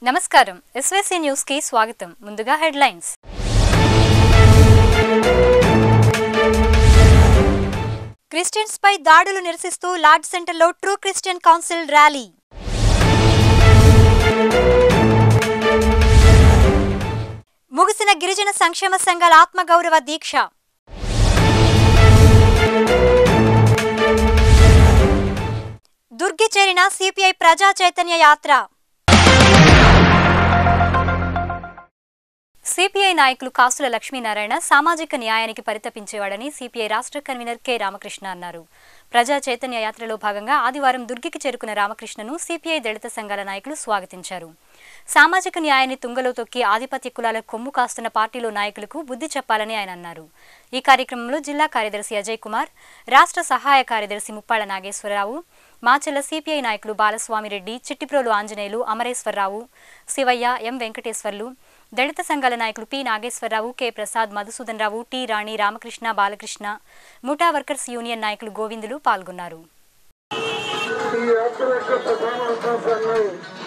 నమస్కారం SYC news కి స్వాగతం ముందుగా హెడ్లైన్స్ క్రిస్టియన్స్ పై దాడులు నిరసిస్తూ లార్డ్ సెంటర్లో ట్రూ క్రిస్టియన్ కౌన్సిల్ ర్యాలీ ముగిసిన గిరిజన సంక్షేమ సంఘాల ఆత్మగౌరవ దీక్ష దుర్గి చేరిన సిపిఐ ప్రజా చైతన్య యాత్ర సిపిఐ నాయకులు కాసుల లక్ష్మీనారాయణ సామాజిక న్యాయానికి పరితపించేవాడని సిపిఐ రాష్ట్ర కన్వీనర్ కె రామకృష్ణ అన్నారు ప్రజా చైతన్య యాత్రలో భాగంగా ఆదివారం దుర్గికి చేరుకున్న రామకృష్ణను సిపిఐ దళిత సంఘాల నాయకులు స్వాగతించారు సామాజిక న్యాయాన్ని తుంగలో తొక్కి ఆధిపత్య కులాల కొమ్ము కాస్తున్న పార్టీలో నాయకులకు బుద్ధి చెప్పాలని ఆయన అన్నారు ఈ కార్యక్రమంలో జిల్లా కార్యదర్శి అజయ్ కుమార్ రాష్ట్ర సహాయ కార్యదర్శి ముప్పాళ్ల నాగేశ్వరరావు మాచెల్ల సిపిఐ నాయకులు బాలస్వామిరెడ్డి చిట్టిప్రోలు ఆంజనేయులు అమరేశ్వరరావు శివయ్య ఎం వెంకటేశ్వర్లు దళిత సంఘాల నాయకులు P Nageswararao K Prasad Madhusudan Rao T Rani Ramakrishna Balakrishna ముఠా వర్కర్స్ యూనియన్ నాయకులు గోవిందులు పాల్గొన్నారు ఈ యాత్ర యొక్క ప్రధాన ఉద్దేశాన్ని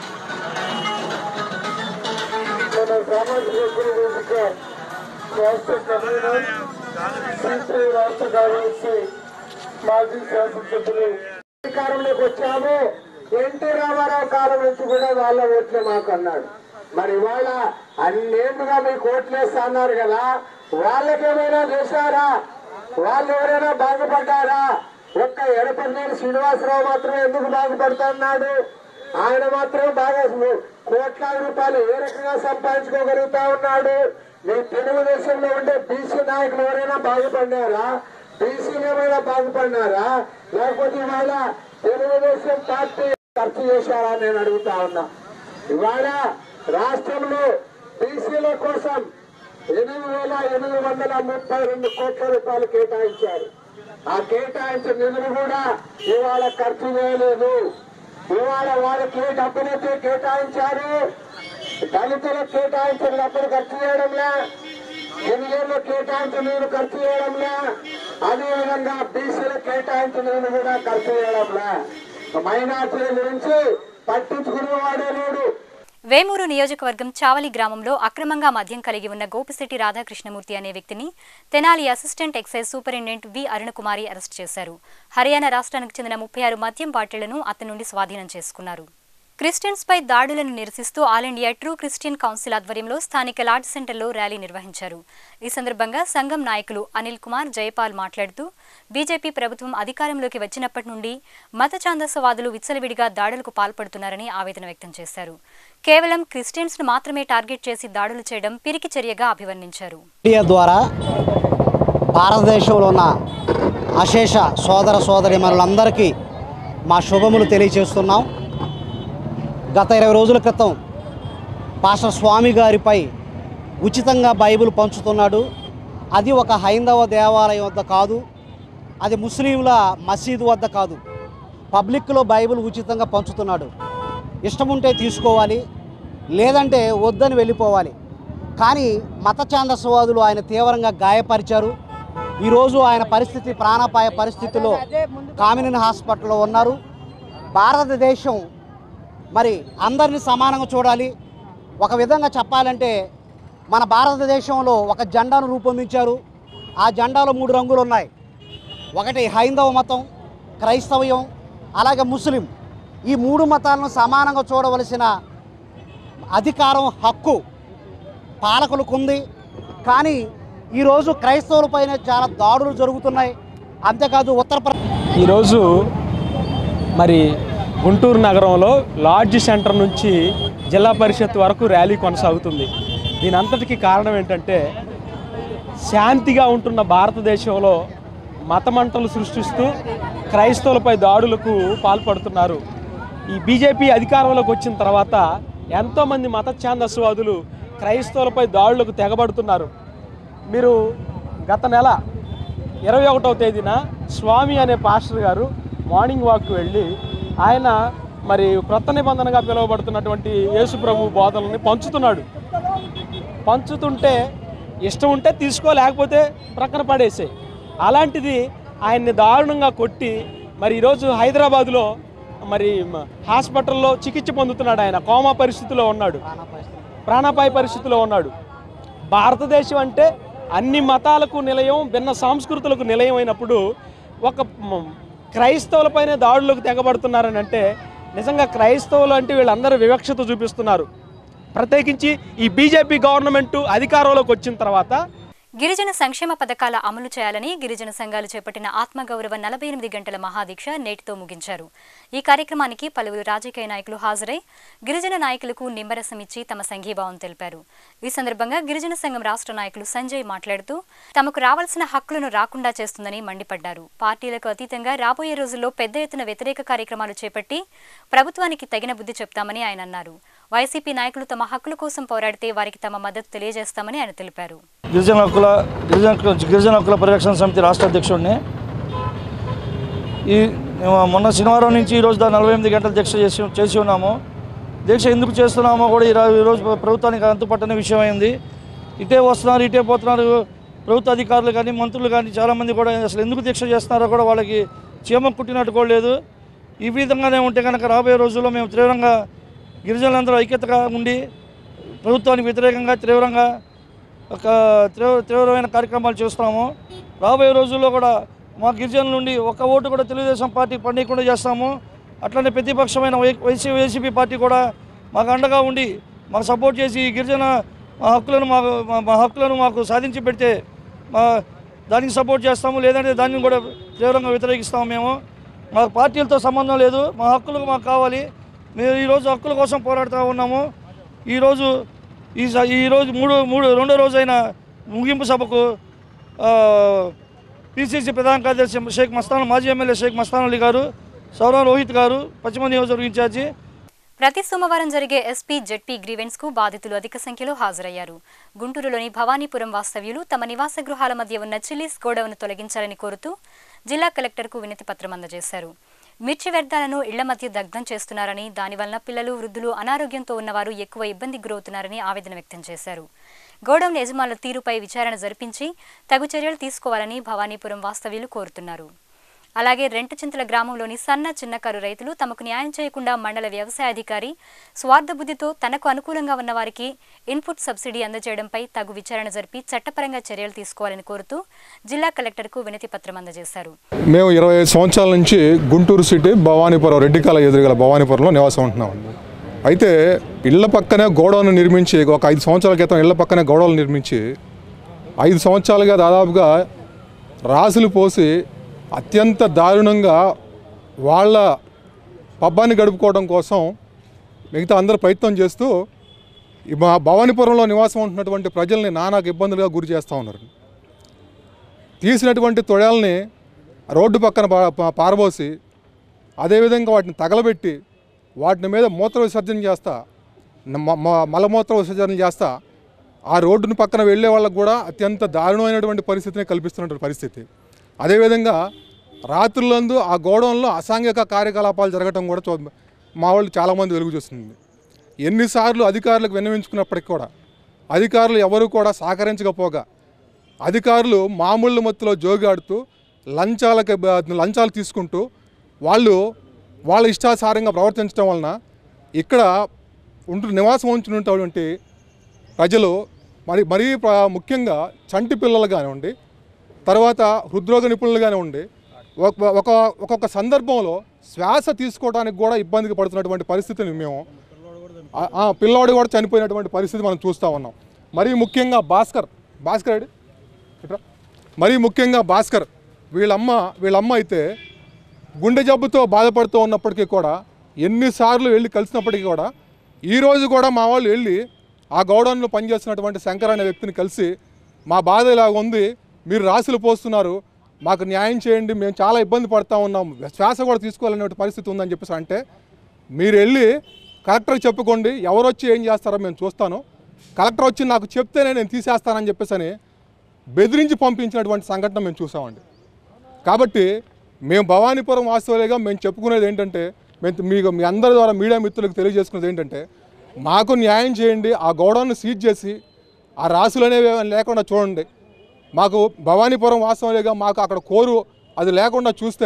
మన సామాజిక హక్కుల వేదిక రాష్ట్ర కన్వీనర్ సిపిఐ రాష్ట్ర కార్యదర్శి మాజీ శాసనసభ్యులు అధికారంలోకి వచ్చాము ఎన్టీ రామారావు కాలం నుంచి కూడా వాళ్ళ ఓట్లే మాకు అన్నాడు మరి ఇవాళ అన్నేళ్లుగా మీకు ఓట్లేస్తా అన్నారు కదా వాళ్ళకేమైనా చేశారా వాళ్ళు ఎవరైనా బాగుపడ్డారా ఒక్క ఎడపల్లి శ్రీనివాసరావు మాత్రమే ఎందుకు బాగుపడుతున్నాడు ఆయన మాత్రం బాగా కోట్లాది రూపాయలు ఏ రకంగా సంపాదించుకోగలుగుతా ఉన్నాడు మీ తెలుగుదేశంలో ఉండే బీసీ నాయకులు ఎవరైనా బాగుపడినారా బీసీలు ఏమైనా బాగుపడినారా లేకపోతే ఇవాళ తెలుగుదేశం పార్టీ ఖర్చు చేశారా అని నేను అడుగుతా ఉన్నా ఇవాళ రాష్ట్రంలో బీసీల కోసం ఎనిమిది వేల ఎనిమిది వందల ముప్పై రెండు కోట్ల రూపాయలు కేటాయించారు ఆ కేటాయించిన నిధులు కూడా ఇవాళ ఖర్చు చేయలేదు ఇవాళ వాళ్ళకి ఏ డబ్బునైతే కేటాయించారు దళితులకు కేటాయించిన డబ్బులు ఖర్చు చేయడంలే గిరిజనులకు కేటాయించిన నిధులు ఖర్చు చేయడంలే అదేవిధంగా బీసీలకు కేటాయించిన నిధులు కూడా ఖర్చు చేయడంలే మైనార్టీల గురించి పట్టించుకునేవాడే లేడు వేమూరు నియోజకవర్గం చావలి గ్రామంలో అక్రమంగా మద్యం కలిగి ఉన్న గోపిశెట్టి రాధాకృష్ణమూర్తి అనే వ్యక్తిని Tenali assistant excise superintendent V Arunakumari arrest చేశారు హర్యానా రాష్ట్రానికి చెందిన ముప్పై ఆరు మద్యం బాటిళ్లను అతని నుండి స్వాధీనం చేసుకున్నారు క్రిస్టియన్స్ పై దాడులను నిరసిస్తూ all India true Christian council ఆధ్వర్యంలో స్థానిక లార్డ్ సెంటర్లో ర్యాలీ నిర్వహించారు ఈ సందర్భంగా సంఘం నాయకులు అనిల్ కుమార్ జయపాల్ మాట్లాడుతూ బీజేపీ ప్రభుత్వం అధికారంలోకి వచ్చినప్పటి నుండి మత ఛాందసవాదులు విచ్చలవిడిగా దాడులకు పాల్పడుతున్నారని ఆవేదన వ్యక్తం చేశారు కేవలం క్రిస్టియన్స్ ను మాత్రమే టార్గెట్ చేసి దాడులు చేయడం పిరికి చర్యగా అభివర్ణించారు మీడియా ద్వారా భారతదేశంలో ఉన్న అశేష సోదర సోదరి మనులందరికీ మా శుభములు తెలియచేస్తున్నాం గత ఇరవై రోజుల క్రితం పాస్టర్ స్వామి గారిపై ఉచితంగా బైబిల్ పంచుతున్నాడు అది ఒక హైందవ దేవాలయం వద్ద కాదు అది ముస్లింల మసీదు వద్ద కాదు పబ్లిక్లో బైబిల్ ఉచితంగా పంచుతున్నాడు ఇష్టముంటే తీసుకోవాలి లేదంటే వద్దని వెళ్ళిపోవాలి కానీ మత ఛాందస్వాదులు ఆయన తీవ్రంగా గాయపరిచారు ఈరోజు ఆయన పరిస్థితి ప్రాణాపాయ పరిస్థితిలో కామినేని హాస్పిటల్లో ఉన్నారు భారతదేశం మరి అందరినీ సమానంగా చూడాలి ఒక విధంగా చెప్పాలంటే మన భారతదేశంలో ఒక జెండాను రూపొందించారు ఆ జెండాలో మూడు రంగులు ఉన్నాయి ఒకటి హైందవ మతం క్రైస్తవ్యం అలాగే ముస్లిం ఈ మూడు మతాలను సమానంగా చూడవలసిన అధికారం హక్కు పాలకులకు ఉంది కానీ ఈరోజు క్రైస్తవులపైన చాలా దాడులు జరుగుతున్నాయి అంతేకాదు ఉత్తరప్రదేశ్ ఈరోజు మరి గుంటూరు నగరంలో లాడ్జ్ సెంటర్ నుంచి జిల్లా పరిషత్ వరకు ర్యాలీ కొనసాగుతుంది దీని అంతటికి కారణం ఏంటంటే శాంతిగా ఉంటున్న భారతదేశంలో మతమంటలు సృష్టిస్తూ క్రైస్తవులపై దాడులకు పాల్పడుతున్నారు ఈ బీజేపీ అధికారంలోకి వచ్చిన తర్వాత ఎంతోమంది మత ఛాందస్వాదులు క్రైస్తవులపై దాడులకు తెగబడుతున్నారు మీరు గత నెల ఇరవై ఒకటవ తేదీన స్వామి అనే పాస్టర్ గారు మార్నింగ్ వాక్కి వెళ్ళి ఆయన మరి క్రొత్త నిబంధనగా పిలువబడుతున్నటువంటి యేసు ప్రభు బోధనల్ని పంచుతున్నాడు పంచుతుంటే ఇష్టం ఉంటే తీసుకో లేకపోతే ప్రక్కన పడేసాయి అలాంటిది ఆయన్ని దారుణంగా కొట్టి మరి ఈరోజు హైదరాబాదులో మరి మ- హాస్పిటల్లో చికిత్స పొందుతున్నాడు ఆయన కోమా పరిస్థితిలో ఉన్నాడు ప్రాణాపాయ పరిస్థితిలో ఉన్నాడు భారతదేశం అంటే అన్ని మతాలకు నిలయం భిన్న సంస్కృతులకు నిలయం అయినప్పుడు ఒక మ- క్రైస్తవులపైనే దాడులకు తెగబడుతున్నారని అంటే నిజంగా క్రైస్తవులు అంటే వీళ్ళందరూ వివక్షత చూపిస్తున్నారు ప్రత్యేకించి ఈ బీజేపీ గవర్నమెంట్ అధికారంలోకి వచ్చిన తర్వాత గిరిజన సంక్షేమ పథకాల అమలు చేయాలని గిరిజన సంఘాలు చేపట్టిన ఆత్మగౌరవ నలభై ఎనిమిది గంటల మహాదీక్ష నేటితో ముగించారు ఈ కార్యక్రమానికి పలువురు రాజకీయ నాయకులు హాజరై గిరిజన నాయకులకు నిమ్మరసం ఇచ్చి తమ సంఘీభావం తెలిపారు ఈ సందర్భంగా గిరిజన సంఘం రాష్ట్ర నాయకులు సంజయ్ మాట్లాడుతూ తమకు రావాల్సిన హక్కులను రాకుండా చేస్తుందని మండిపడ్డారు పార్టీలకు అతీతంగా రాబోయే రోజుల్లో పెద్ద ఎత్తున వ్యతిరేక కార్యక్రమాలు చేపట్టి ప్రభుత్వానికి తగిన బుద్ధి చెప్తామని ఆయన అన్నారు వైసీపీ నాయకులు తమ హక్కుల కోసం పోరాడితే వారికి తమ మద్దతు తెలియజేస్తామని ఆయన తెలిపారు గిరిజన హక్కుల గిరిజన గిరిజన హక్కుల పరిరక్షణ సమితి రాష్ట్ర అధ్యక్షుడిని ఈ మొన్న శనివారం నుంచి ఈరోజు దాని నలభై ఎనిమిది గంటల దీక్ష చేసి చేసి ఉన్నాము దీక్ష ఎందుకు చేస్తున్నామో కూడా ఈరోజు ఈరోజు ప్రభుత్వానికి అంతుపట్టని విషయం అయింది ఇటే వస్తున్నారు ఇటే పోతున్నారు ప్రభుత్వ అధికారులు కానీ మంత్రులు కానీ చాలామంది కూడా అసలు ఎందుకు దీక్ష చేస్తున్నారో కూడా వాళ్ళకి చీమ కుట్టినట్టు కూడా లేదు ఈ విధంగానే ఉంటే కనుక రాబోయే రోజుల్లో మేము తీవ్రంగా గిరిజనులందరూ ఐక్యతగా ఉండి ప్రభుత్వానికి వ్యతిరేకంగా తీవ్రంగా ఒక తీవ్ర తీవ్రమైన కార్యక్రమాలు చేస్తున్నాము రాబోయే రోజుల్లో కూడా మా గిరిజనుల నుండి ఒక ఓటు కూడా తెలుగుదేశం పార్టీ పండియకుండా చేస్తాము అట్లనే ప్రతిపక్షమైన వై- వైసీ వైసీపీ పార్టీ కూడా మాకు అండగా ఉండి మాకు సపోర్ట్ చేసి ఈ గిరిజన మా హక్కులను మాకు మా- మా హక్కులను మాకు సాధించి పెడితే మా దానికి సపోర్ట్ చేస్తాము లేదంటే దాన్ని కూడా తీవ్రంగా వ్యతిరేకిస్తాము మేము మా పార్టీలతో సంబంధం లేదు మా హక్కులు మాకు కావాలి మేము ఈరోజు హక్కుల కోసం పోరాడుతూ ఉన్నాము ఈరోజు ఈ స- ఈరోజు మూడు మూడు రెండో రోజైన ముగింపు సభకు పిసిసి ప్రధాన కార్యదర్శి షేక్ మస్తాన్ మాజీ ఎమ్మెల్యే షేక్ మస్తాన్ అలీ గారు సౌరవ్ రోహిత్ గారు పశ్చిమ నియోజకవర్గ ఇన్ఛార్జి ప్రతి సోమవారం జరిగే ఎస్పీ జెడ్పీ గ్రీవెన్స్ కు బాధితులు అధిక సంఖ్యలో హాజరయ్యారు గుంటూరులోని భవానీపురం వాస్తవ్యులు తమ నివాస గృహాల మధ్య ఉన్న చిల్లీస్ గోడౌన్ను తొలగించాలని కోరుతూ జిల్లా కలెక్టర్కు వినతి పత్రం అందజేశారు మిర్చి వ్యర్థాలను ఇళ్ల మధ్య దగ్ధం చేస్తున్నారని దానివలన పిల్లలు వృద్ధులు అనారోగ్యంతో ఉన్నవారు ఎక్కువ ఇబ్బందికి గురవుతున్నారని ఆవేదన వ్యక్తం చేశారు గోడౌన్ యజమానుల తీరుపై విచారణ జరిపించి తగు చర్యలు తీసుకోవాలని భవానీపురం వాస్తవ్యులు కోరుతున్నారు అలాగే రెంటచింతల గ్రామంలోని సన్న చిన్నకారు రైతులు తమకు న్యాయం చేయకుండా మండల వ్యవసాయ అధికారి స్వార్థ బుద్ధితో తనకు అనుకూలంగా ఉన్న వారికి ఇన్పుట్ సబ్సిడీ అందజేయడంపై తగు విచారణ జరిపి చట్టపరంగా చర్యలు తీసుకోవాలని కోరుతూ జిల్లా కలెక్టర్కు వినతి పత్రం అందజేశారు మేము ఇరవై ఐదు సంవత్సరాల నుంచి గుంటూరు సిటీ భవానీపురం రెడ్డికాల ఎదురుగల భవానీపురంలో నివాసం ఉంటున్నామండి అయితే ఇళ్ల పక్కనే గోడౌన్ నిర్మించి ఒక ఐదు సంవత్సరాల క్రితం ఇళ్ల పక్కనే గోడౌన్ నిర్మించి ఐదు సంవత్సరాలుగా దాదాపుగా రాసులు పోసి అత్యంత దారుణంగా వాళ్ళ పబ్బాన్ని గడుపుకోవడం కోసం మిగతా అందరూ ప్రయత్నం చేస్తూ ఈ మా భవానీపురంలో నివాసం ఉంటున్నటువంటి ప్రజల్ని నానాకు ఇబ్బందులుగా గురి చేస్తూ ఉన్నారు తీసినటువంటి తొడల్ని రోడ్డు పక్కన పా- పా- పారబోసి అదేవిధంగా వాటిని తగలబెట్టి వాటిని మీద మూత్ర విసర్జన చేస్తా మ- మ- మలమూత్ర విసర్జన చేస్తా ఆ రోడ్డుని పక్కన వెళ్ళే వాళ్ళకు కూడా అత్యంత దారుణమైనటువంటి పరిస్థితిని కల్పిస్తున్నటువంటి పరిస్థితి అదేవిధంగా రాత్రులందు ఆ గోడౌన్లో అసాంఘిక కార్యకలాపాలు జరగటం కూడా చూ మా వాళ్ళు చాలామంది వెలుగు చూస్తుంది ఎన్నిసార్లు అధికారులకు విన్నవించుకున్నప్పటికీ కూడా అధికారులు ఎవరు కూడా సహకరించకపోగా అధికారులు మామూలు మత్తులో జోగాడుతూ లంచాలకి బ- లంచాలు తీసుకుంటూ వాళ్ళు వాళ్ళ ఇష్టాసారంగా ప్రవర్తించడం వలన ఇక్కడ ఉంటు నివాసం ఉంటున్నటువంటి ప్రజలు మరి మరీ ప్ర- ముఖ్యంగా చంటి పిల్లలు కానివ్వండి తర్వాత హృద్రోగ నిపుణులు కానివ్వండి ఒక- ఒక ఒక్కొక్క సందర్భంలో శ్వాస తీసుకోవడానికి కూడా ఇబ్బందికి పడుతున్నటువంటి పరిస్థితిని మేము ఆ- ఆ పిల్లోడు కూడా చనిపోయినటువంటి పరిస్థితి మనం చూస్తూ ఉన్నాం మరీ ముఖ్యంగా భాస్కర్ భాస్కర్ ఏడి? ఇట్రా. మరీ ముఖ్యంగా భాస్కర్ వీళ్ళమ్మ వీళ్ళమ్మ అయితే గుండె జబ్బుతో బాధపడుతూ ఉన్నప్పటికీ కూడా ఎన్నిసార్లు వెళ్ళి కలిసినప్పటికీ కూడా ఈరోజు కూడా మా వాళ్ళు వెళ్ళి ఆ గౌడౌన్లో పనిచేస్తున్నటువంటి శంకర్ అనే వ్యక్తిని కలిసి మా బాధ ఇలాగ ఉంది మీరు రాశులు పోస్తున్నారు మాకు న్యాయం చేయండి మేము చాలా ఇబ్బంది పడతా ఉన్నాం శ్వాస కూడా తీసుకోవాలనే పరిస్థితి ఉందని చెప్పేసి అంటే మీరు వెళ్ళి కలెక్టర్కి చెప్పుకోండి ఎవరు వచ్చి ఏం చేస్తారో మేము చూస్తాను కలెక్టర్ వచ్చి నాకు చెప్తేనే నేను తీసేస్తానని చెప్పేసి అని బెదిరించి పంపించినటువంటి సంఘటన మేము చూసామండి కాబట్టి మేము భవానీపురం వాస్తవులుగా మేము చెప్పుకునేది ఏంటంటే మేము మీకు మీ అందరి ద్వారా మీడియా మిత్రులకు తెలియజేసుకునేది ఏంటంటే మాకు న్యాయం చేయండి ఆ గోడౌన్ను సీజ్ చేసి ఆ రాసులు అనేవి ఏమైనా లేకుండా చూడండి మాకు భవానీపురం వాస్తవులుగా మాకు అక్కడ కోరు అది లేకుండా చూస్తే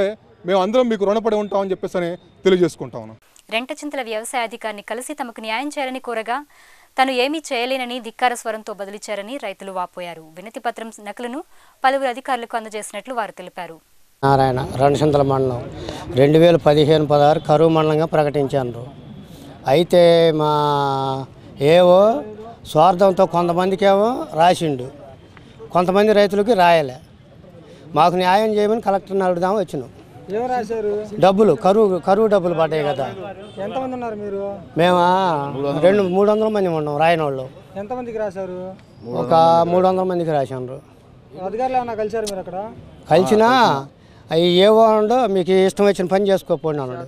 మేము అందరం మీకు రుణపడి ఉంటామని చెప్పేసి అని తెలియజేసుకుంటా ఉన్నాం రెంటచింతల వ్యవసాయ అధికారిని కలిసి తమకు న్యాయం చేయాలని కోరగా తను ఏమీ చేయలేనని ధిక్కార స్వరంతో బదిలిచ్చారని రైతులు వాపోయారు వినతి పత్రం నకలును పలువురు అధికారులకు అందజేసినట్లు వారు తెలిపారు నారాయణ రెండుచింతల మండలం రెండు వేల పదిహేను పదహారు కరువు మండలంగా ప్రకటించారు అయితే మా ఏవో స్వార్థంతో కొంతమందికేమో రాసిండు కొంతమంది రైతులకి రాయలే మాకు న్యాయం చేయమని కలెక్టర్ని అడుగుదాం వచ్చినాం ఏం రాశారు డబ్బులు కరువు కరువు డబ్బులు పడ్డాయి కదా ఎంతమంది ఉన్నారు మీరు మేమా రెండు మూడు వందల మంది ఉన్నాం రాయని వాళ్ళు ఎంతమందికి రాశారు ఒక మూడు వందల మందికి రాసినారు అధికారులు ఏమన్నా కలిశారు మీరు అక్కడ కలిసినా అవి ఏవో ఉండో మీకు ఇష్టం వచ్చిన పని చేసుకోపోండి అన్నాడు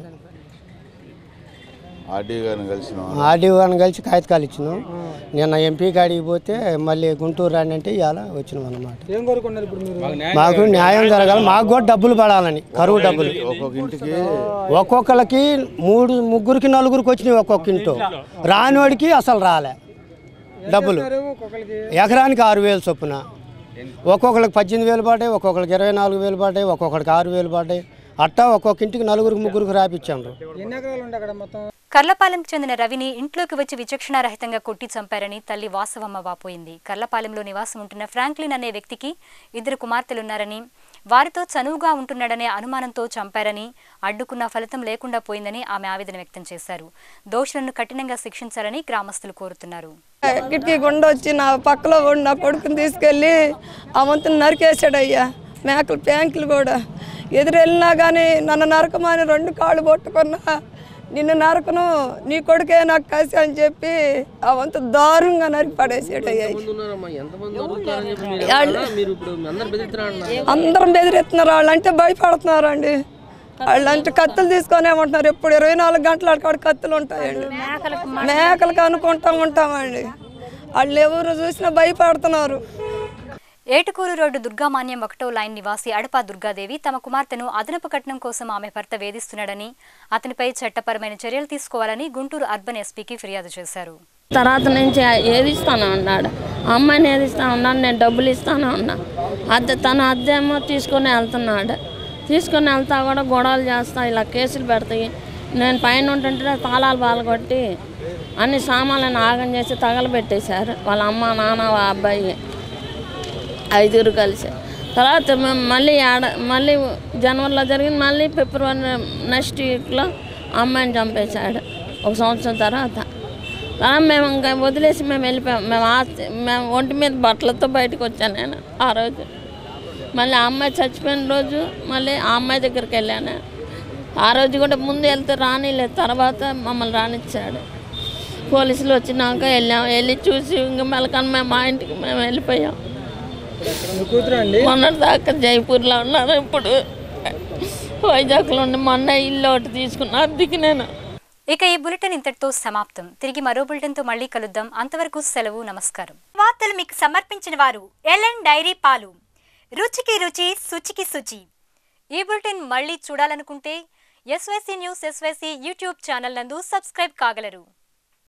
ఆర్డీ గారిని కలిసినాం ఆర్డీఓ గారిని కలిసి కాగితాలు ఇచ్చినాం నిన్న ఎంపీ కాడికి పోతే మళ్ళీ గుంటూరు రాండి అంటే ఇవాళ వచ్చినాం అన్నమాట ఏం కోరుకున్నారు ఇప్పుడు మీరు మాకు న్యాయం జరగాలి మాకు కూడా డబ్బులు పడాలని కరువు డబ్బులు ఒక్కొక్క ఇంటికి ఒక్కొక్కరికి మూడు ముగ్గురికి నలుగురికి వచ్చినాయి ఒక్కొక్క ఇంటో రానివాడికి అసలు రాలే డబ్బులు ఒక్కొక్కరికి ఎకరానికి ఆరు వేలు చొప్పున ఒక్కొక్కరికి పద్దెనిమిది వేలు పడ్డాయి ఒక్కొక్కరికి ఇరవై నాలుగు వేలు పడ్డాయి ఒక్కొక్కరికి ఆరు వేలు పడ్డాయి అట్టా ఒక్కొక్క ఇంటికి నలుగురికి ముగ్గురికి రాపిచ్చాండ్రు ఎన్ని ఎకరాలు ఉండే అక్కడ మొత్తం కర్లపాలెంకు చెందిన రవిని ఇంట్లోకి వచ్చి విచక్షణారహితంగా కొట్టి చంపారని తల్లి వాసవమ్మ వాపోయింది కర్లపాలెంలో నివాసం ఉంటున్న ఫ్రాంక్లిన్ అనే వ్యక్తికి ఇద్దరు కుమార్తెలున్నారని వారితో చనువుగా ఉంటున్నాడనే అనుమానంతో చంపారని అడ్డుకున్న ఫలితం లేకుండా పోయిందని ఆమె ఆవేదన వ్యక్తం చేశారు దోషులను కఠినంగా శిక్షించాలని గ్రామస్తులు కోరుతున్నారు కిటికీ గుండా వచ్చి నా పక్కలో ఉండి నా కొడుకుని తీసుకెళ్ళి ఆ వంతుని నరికేశాడు అయ్యా మేకలు ప్యాంకులు కూడా ఎదురెళ్ళినా కానీ నన్ను నరకమని రెండు కాళ్ళు పట్టుకున్నా నిన్ను నరకను నీ కొడుకే నాకు కసి అని చెప్పి ఆ వంతు దారుణంగా నరికి పడేసాడు అయ్యా అందరం బెదిరిస్తున్నారు వాళ్ళు అంటే భయపడుతున్నారు అండి వాళ్ళు అంటే కత్తులు తీసుకొని ఏమంటున్నారు ఎప్పుడు ఇరవై నాలుగు గంటల అక్కడ కత్తులు ఉంటాయండి మేకలకు అనుకుంటా ఉంటామండి వాళ్ళు ఎవరు చూసినా భయపడుతున్నారు ఏటుకూరు రోడ్డు దుర్గామాన్యం ఒకటో లైన్ నివాసి అడపా దుర్గాదేవి తమ కుమార్తెను అదనపు కట్నం కోసం ఆమె భర్త వేధిస్తున్నాడని అతనిపై చట్టపరమైన చర్యలు తీసుకోవాలని గుంటూరు అర్బన్ ఎస్పీకి ఫిర్యాదు చేశారు తర్వాత నుంచి ఏది ఇస్తాను అన్నాడు అమ్మాయిని ఏది ఇస్తా ఉన్నాడు నేను డబ్బులు ఇస్తాను అన్నా అద్దె తన అద్దెమో తీసుకొని వెళ్తున్నాడు తీసుకొని వెళ్తా కూడా గొడవలు చేస్తా ఇలా కేసులు పెడతాయి నేను పైన ఉంటుంటే తాళాలు బాలగొట్టి అన్ని సామాన్లను ఆగం చేసి తగలబెట్టేశారు వాళ్ళ అమ్మ నాన్న వాళ్ళ అబ్బాయి ఐదుగురు కలిసి తర్వాత మేము మళ్ళీ ఆడ మళ్ళీ జనవరిలో జరిగింది మళ్ళీ ఫిబ్రవరి నెక్స్ట్ వీక్లో అమ్మాయిని చంపేశాడు ఒక సంవత్సరం తర్వాత తర్వాత మేము ఇంకా వదిలేసి మేము వెళ్ళిపోయాం మేము ఆస్తి మేము ఒంటి మీద బట్టలతో బయటకు వచ్చాను నేను ఆ రోజు మళ్ళీ ఆ అమ్మాయి చచ్చిపోయిన రోజు మళ్ళీ ఆ అమ్మాయి దగ్గరికి వెళ్ళాను ఆ రోజు కూడా ముందు వెళ్తే రానిలేదు తర్వాత మమ్మల్ని రానిచ్చాడు పోలీసులు వచ్చినాక వెళ్ళాం వెళ్ళి చూసి ఇంకా మెలకని మేము మా ఇంటికి మేము వెళ్ళిపోయాం మీ కూతురు అండి మొన్నటి దాకా జైపూర్లో ఉన్నాను ఇప్పుడు వైజాగ్లో ఉండి మొన్న ఇల్లు ఒకటి తీసుకున్నా అద్దెకి నేను ఇక ఈ బులెటిన్ ఇంతటితో సమాప్తం తిరిగి మరో బులెటిన్తో మళ్ళీ కలుద్దాం అంతవరకు సెలవు నమస్కారం వార్తలు మీకు సమర్పించిన వారు ఎల్ఎన్ డైరీ పాలు రుచికి రుచి శుచికి శుచి ఈ బులెటిన్ మళ్ళీ చూడాలనుకుంటే SYC news SYC YouTube channel నందు సబ్స్క్రైబ్ కాగలరు